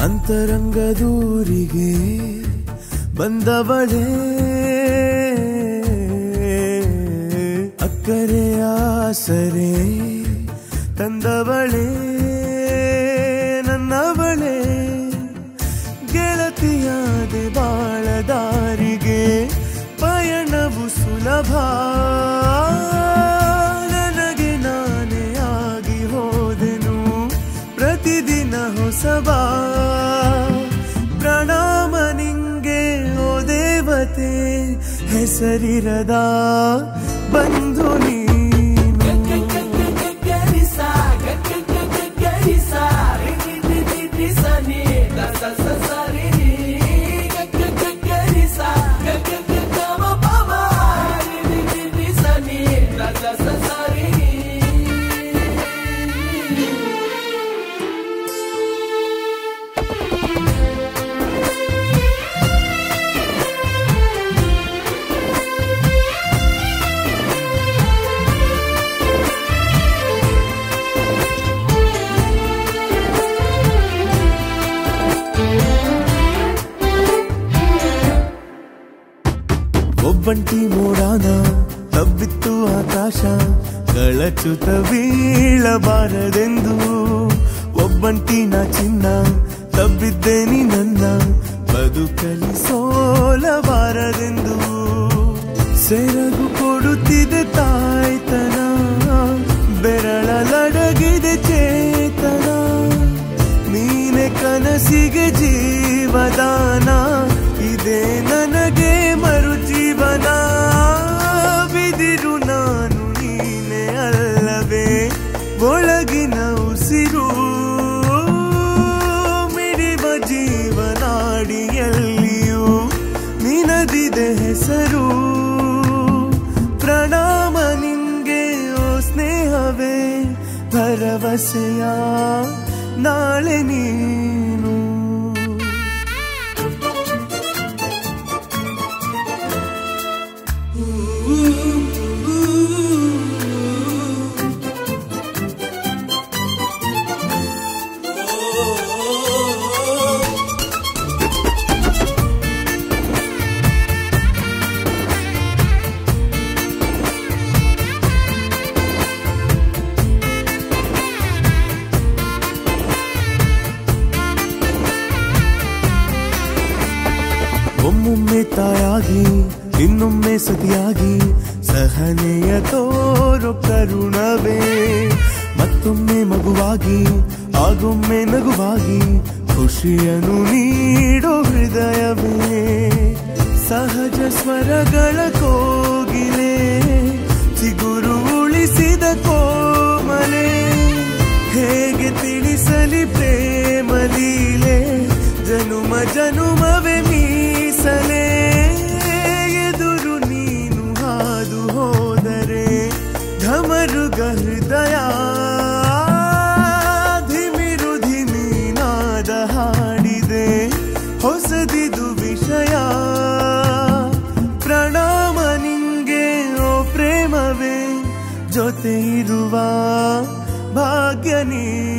ಅಂತರಂಗದೂರಿಗೆ ಬಂದವಳೇ ಅಕ್ಕರೆ ಆಸರೆ ತಂದವಳೇ ನನ್ನವಳೇ ಗೆಳತಿಯಾದೆ ಬಾಳ ದಾರಿಗೆ ಪಯಣವು ಸುಲಭ ನನಗೆ ನಾನೇ ಆಗಿ ಹೋದೆನು ಪ್ರತಿದಿನ ಹೊಸಬ ಪ್ರಣಾಮ ನಿಂಗೆ ಓ ದೇವತೆ ಹೆಸರಿರದ ಬಂಧು ನೀನು ಒಬ್ಬಂಟಿ ಮೋಡಾನ ತಬ್ಬಿತ್ತು ಆಕಾಶ ಕಳಚುತ ಬೀಳಬಾರದೆಂದು ಒಬ್ಬಂಟಿನ ಚಿನ್ನ ತಬ್ಬಿದ್ದೇನಿ ನನ್ನ ಬದುಕಲಿ ಸೋಲಬಾರದೆಂದು ಸೆರಗು ಕೊಡುತ್ತಿದೆ ತಾಯ್ತನ ಬೆರಳಲಡಗಿದೆ ಚೇತನ ನೀನೆ ಕನಸಿಗೆ ಜೀವದಾನ ಇದೆ ನನಗೆ ಮರು ಜೀವನ ಬಿದಿರು ನಾನು ನೀನೆ ಅಲ್ಲವೇ ಒಳಗಿನ ಉಸಿರು ಮಿಡಿವ ಜೀವನಾಡಿಯಲ್ಲಿಯೂ ನಿನದಿದೆ ಹೆಸರು ಪ್ರಣಾಮ ನಿಂಗೆ ಓ ಸ್ನೇಹವೇ ಭರವಸೆಯ ನಾಳೆ ನೀನು ಒಮ್ಮೊಮ್ಮೆ ತಾಯಾಗಿ ಇನ್ನೊಮ್ಮೆ ಸತಿಯಾಗಿ ಸಹನೆಯ ತೋರು ಕರುಣವೇ ಮತ್ತೊಮ್ಮೆ ಮಗುವಾಗಿ ಆಗೊಮ್ಮೆ ನಗುವಾಗಿ ಖುಷಿಯನ್ನು ನೀಡೋ ಹೃದಯವೇ ಸಹಜ ಸ್ವರಗಳ ಕೋಗಿಲೆ ಚಿಗುರು ಉಳಿಸಿದ ಕೋಮಲೆ ಹೇಗೆ ತಿಳಿಸಲಿ ಪ್ರೇಮ ಲೀಲೆ ಜನುಮ ಜನುಮವೇ ಮೀಸಲೇ ಎದುರು ನೀನು ಹಾದು ಹೋದರೆ ಧಮರುಗ ಹೃದಯ ಧಿಮಿರು ಧಿಮಿನಾದ ಹಾಡಿದೆ ಹೊಸದಿದು ವಿಷಯ ಪ್ರಣಾಮ ನಿಂಗೆ ಓ ಪ್ರೇಮವೇ ಜೊತೆ ಇರುವ ಭಾಗ್ಯ ನೀ